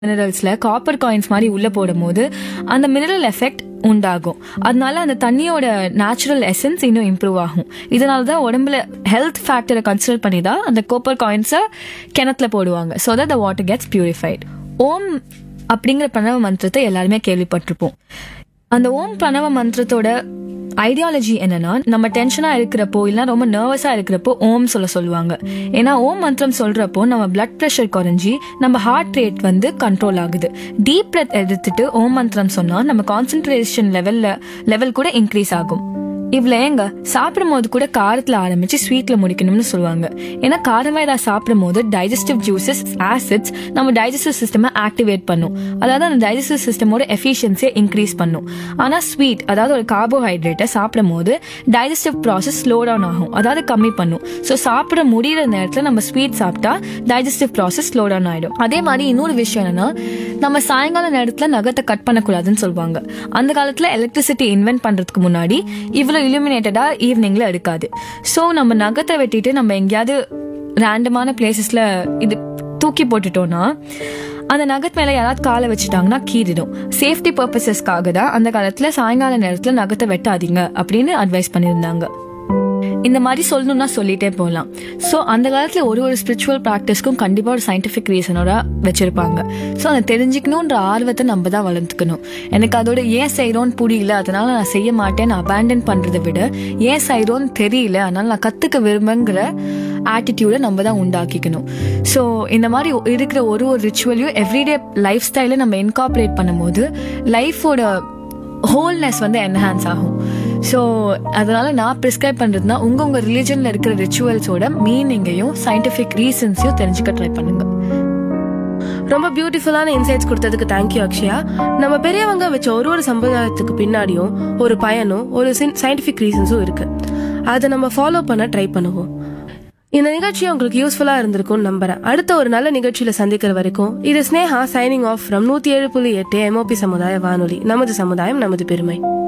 மினரல்ஸ்ல copper coins மாதிரி உள்ள போடும்போது அந்த மினரல் எஃபெக்ட் உண்டாகும் அதனால அந்த தண்ணியோட நேச்சுரல் எசன்ஸ் இன்னும் இம்ப்ரூவ் ஆகும் இதனால தான் உடம்புல ஹெல்த் ஃபேக்டரை கன்சிடர் பண்ணி தான் அந்த கோப்பர் காயின்ஸை கிணத்துல போடுவாங்க so that the water gets purified Om அப்படிங்கிற பிரணவ மந்திரத்தை எல்லாருமே கேள்விப்பட்டிருப்போம் அந்த ஓம் பிரணவ மந்திரத்தோட ஐடியாலஜி என்னன்னா நம்ம டென்ஷனா இருக்கிறப்போ இல்ல ரொம்ப நர்வஸா இருக்கிறப்போ ஓம் சொல்ல சொல்லுவாங்க ஏன்னா ஓம் மந்திரம் சொல்றப்போ நம்ம பிளட் பிரஷர் குறைஞ்சி நம்ம ஹார்ட் ரேட் வந்து கண்ட்ரோல் ஆகுது டீப் பிரெத் எடுத்துட்டு ஓம் மந்திரம் சொன்னா நம்ம கான்சென்ட்ரேஷன் லெவல்ல லெவல் கூட இன்க்ரீஸ் ஆகும் இவ்வளோ ஏங்க சாப்பிடும் போது கூட காரத்துல ஆரம்பிச்சு ஸ்வீட்ல முடிக்கணும்னு சொல்லுவாங்க ஏன்னா காரமா ஏதாவது சாப்பிடும் போது டைஜஸ்டிவ் ஜூசஸ் ஆசிட்ஸ் நம்ம டைஜஸ்டிவ் சிஸ்டமை ஆக்டிவேட் பண்ணும் அதாவது அந்த டைஜஸ்டிவ் சிஸ்டமோட எஃபிஷியன்சியை இன்க்ரீஸ் பண்ணும் ஆனா ஸ்வீட் அதாவது ஒரு கார்போஹைட்ரேட்டை சாப்பிடும் போது டைஜஸ்டிவ் ப்ராசஸ் ஸ்லோ டவுன் ஆகும் அதாவது கம்மி பண்ணும் ஸோ சாப்பிட முடியிற நேரத்தில் நம்ம ஸ்வீட் சாப்பிட்டா டைஜஸ்டிவ் ப்ராசஸ் ஸ்லோ டவுன் ஆயிடும் அதே மாதிரி இன்னொரு விஷயம் என்னன்னா நம்ம சாயங்கால நேரத்தில் நகத்தை கட் பண்ணக்கூடாதுன்னு சொல்லுவாங்க அந்த காலத்தில் எலக்ட்ரிசிட்டி இன்வென்ட் பண்றதுக்கு முன்னாடி இவ்வளோ இலுமினேட்டடா ஈவினிங்ல எடுக்காது ஸோ நம்ம நகத்தை வெட்டிட்டு நம்ம எங்கேயாவது ரேண்டமான பிளேசஸ்ல இது தூக்கி போட்டுட்டோம்னா அந்த நகத் மேல யாராவது காலை வச்சுட்டாங்கன்னா கீறிடும் சேஃப்டி பர்பசஸ்க்காக தான் அந்த காலத்துல சாயங்கால நேரத்துல நகத்தை வெட்டாதீங்க அப்படின்னு அட்வைஸ் பண்ணியிருந்தாங்க இந்த மாதிரி சொல்லணும்னா சொல்லிட்டே போகலாம் ஸோ அந்த காலத்தில் ஒரு ஒரு ஸ்பிரிச்சுவல் ப்ராக்டிஸ்க்கும் கண்டிப்பாக ஒரு சயின்டிஃபிக் ரீசனோட வச்சிருப்பாங்க ஸோ அதை தெரிஞ்சுக்கணுன்ற ஆர்வத்தை நம்ம தான் வளர்த்துக்கணும் எனக்கு அதோட ஏன் செய்கிறோன்னு புரியல அதனால நான் செய்ய மாட்டேன்னு அபேண்டன் பண்ணுறதை விட ஏன் செய்கிறோன்னு தெரியல அதனால நான் கற்றுக்க விரும்புங்கிற ஆட்டிடியூடை நம்ம தான் உண்டாக்கிக்கணும் ஸோ இந்த மாதிரி இருக்கிற ஒரு ஒரு ரிச்சுவலையும் எவ்ரிடே லைஃப் ஸ்டைலை நம்ம இன்கார்பரேட் பண்ணும்போது லைஃபோட ஹோல்னஸ் வந்து என்ஹான்ஸ் ஆகும் ஸோ அதனால நான் ப்ரிஸ்கிரைப் பண்ணுறதுனா உங்க உங்க ரிலிஜன்ல இருக்கிற ரிச்சுவல்ஸோட மீனிங்கையும் சயின்டிஃபிக் ரீசன்ஸையும் தெரிஞ்சுக்க ட்ரை பண்ணுங்க ரொம்ப பியூட்டிஃபுல்லான இன்சைட்ஸ் கொடுத்ததுக்கு தேங்க்யூ அக்ஷயா நம்ம பெரியவங்க வச்ச ஒரு ஒரு சம்பிரதாயத்துக்கு பின்னாடியும் ஒரு பயனும் ஒரு சயின்டிஃபிக் ரீசன்ஸும் இருக்கு அதை நம்ம ஃபாலோ பண்ண ட்ரை பண்ணுவோம் இந்த நிகழ்ச்சி உங்களுக்கு யூஸ்ஃபுல்லா இருந்திருக்கும்னு நம்புறேன் அடுத்த ஒரு நல்ல நிகழ்ச்சியில சந்திக்கிற வரைக்கும் இது ஸ்னேஹா சைனிங் ஆஃப் ஃப்ரம் நூத்தி ஏழு புள்ளி எட்டு எம்ஓபி சமுதாய வானொலி நமது சமுதாயம் நமது பெருமை